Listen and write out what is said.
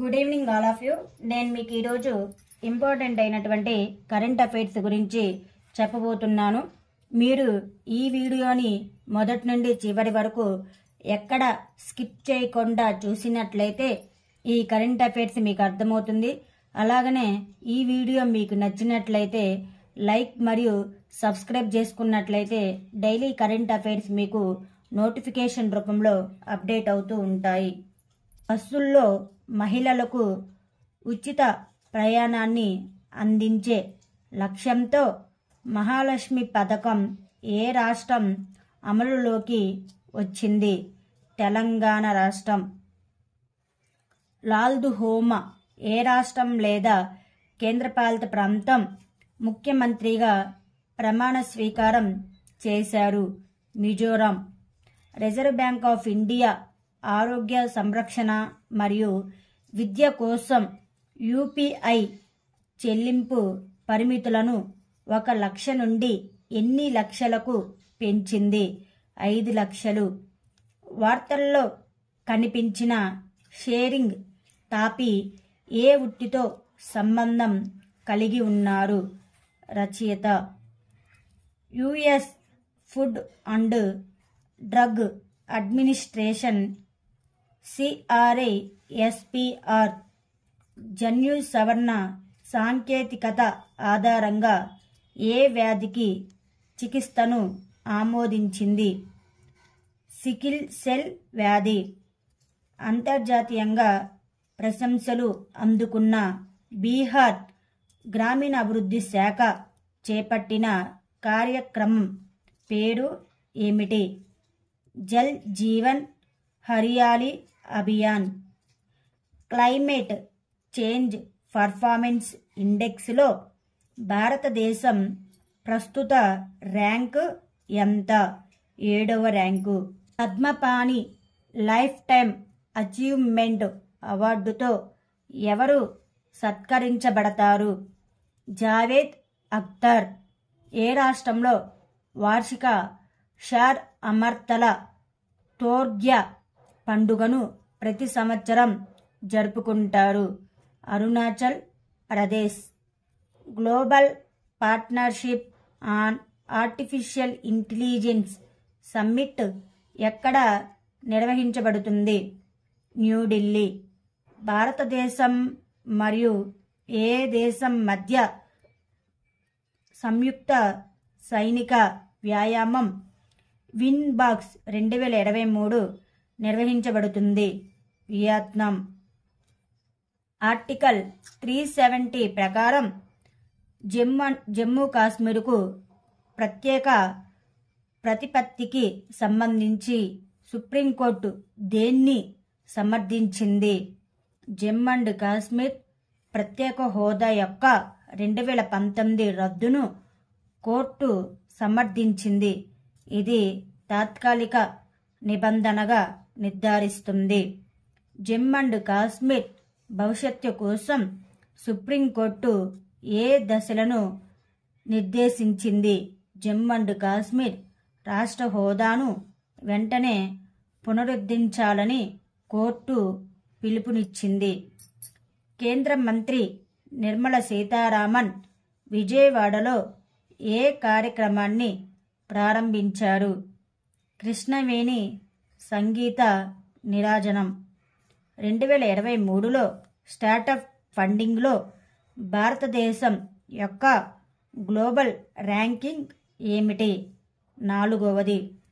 good evening all of you నేను మీకు ఈరోజు ఇంపార్టెంట్ అయినటువంటి కరెంట్ అఫైర్స్ గురించి చెప్పబోతున్నాను మీరు ఈ వీడియోని మొదటి నుండి చివరి వరకు ఎక్కడ స్కిప్ చేయకుండా చూసినట్లయితే ఈ కరెంట్ అఫైర్స్ మీకు అర్థమవుతుంది అలాగనే ఈ వీడియో మీకు నచ్చినట్లయితే లైక్ మరియు సబ్స్క్రైబ్ చేసుకున్నట్లయితే డైలీ కరెంట్ అఫైర్స్ మీకు నోటిఫికేషన్ రూపంలో అప్డేట్ అవుతూ ఉంటాయి బస్సుల్లో మహిళలకు ఉచిత ప్రయాణాన్ని అందించే లక్ష్యంతో మహాలక్ష్మి పథకం ఏ రాష్ట్రం అమలులోకి వచ్చింది తెలంగాణ రాష్ట్రం లాల్దుహోమ ఏ రాష్ట్రం లేదా కేంద్రపాలిత ప్రాంతం ముఖ్యమంత్రిగా ప్రమాణ స్వీకారం చేశారు Mizoram reserve bank of India ఆరోగ్య సంరక్షణ మరియు విద్య కోసం యూపీఐ చెల్లింపు పరిమితులను ఒక లక్ష నుండి ఎన్ని లక్షలకు పెంచింది ఐదు లక్షలు వార్తల్లో కనిపించిన షేరింగ్ తాపి ఏ వృత్తితో సంబంధం కలిగి ఉన్నారు రచయిత US food and drug administration CRISPR జన్యు సవరణ సాంకేతికత ఆధారంగా ఏ వ్యాధికి చికిత్సను ఆమోదించింది సికిల్ సెల్ వ్యాధి అంతర్జాతీయంగా ప్రశంసలు అందుకున్న బీహార్ గ్రామీణాభివృద్ధి శాఖ చేపట్టిన కార్యక్రమం పేరు ఏమిటి Jal Jeevan Hariyali Abhiyan climate change performance ఇండెక్స్లో భారతదేశం ప్రస్తుత ర్యాంకు ఎంత ఏడవ rank Padmapani lifetime achievement అవార్డుతో ఎవరు సత్కరించబడతారు జావేద్ అఖ్తర్ ఏ రాష్ట్రంలో వార్షిక షార్ అమర్తల తోర్గ్య పండుగను ప్రతి సంవత్సరం జరుపుకుంటారు Arunachal Pradesh global partnership on artificial intelligence summit ఎక్కడ నిర్వహించబడుతుంది న్యూఢిల్లీ భారతదేశం మరియు ఏ దేశం మధ్య సంయుక్త సైనిక వ్యాయామం విన్ బాక్స్ రెండు వేల ఇరవై మూడు నిర్వహించబడుతుంది వియత్నాం ఆర్టికల్ త్రీ సెవెంటీ ప్రకారం జమ్మూ జమ్మూ కాశ్మీర్కు ప్రత్యేక ప్రతిపత్తికి సంబంధించి సుప్రీంకోర్టు దేన్ని సమర్థించింది జమ్మూ అండ్ కాశ్మీర్ ప్రత్యేక హోదా యొక్క రెండు వేల పంతొమ్మిది రద్దును కోర్టు సమర్థించింది ఇది తాత్కాలిక నిబంధనగా నిర్ధారిస్తుంది జమ్మూ అండ్ కాశ్మీర్ భవిష్యత్తు కోసం సుప్రీంకోర్టు ఏ దశలను నిర్దేశించింది జమ్మూ అండ్ కాశ్మీర్ రాష్ట్ర హోదాను వెంటనే పునరుద్ధరించాలని కోర్టు పిలుపునిచ్చింది కేంద్ర మంత్రి నిర్మల సీతారామన్ విజయవాడలో ఏ కార్యక్రమాన్ని ప్రారంభించారు కృష్ణవేణి సంగీత నిరాజనం రెండు వేల ఇరవై మూడులో స్టార్టప్ ఫండింగ్లో భారతదేశం యొక్క గ్లోబల్ ర్యాంకింగ్ ఏమిటి నాలుగవది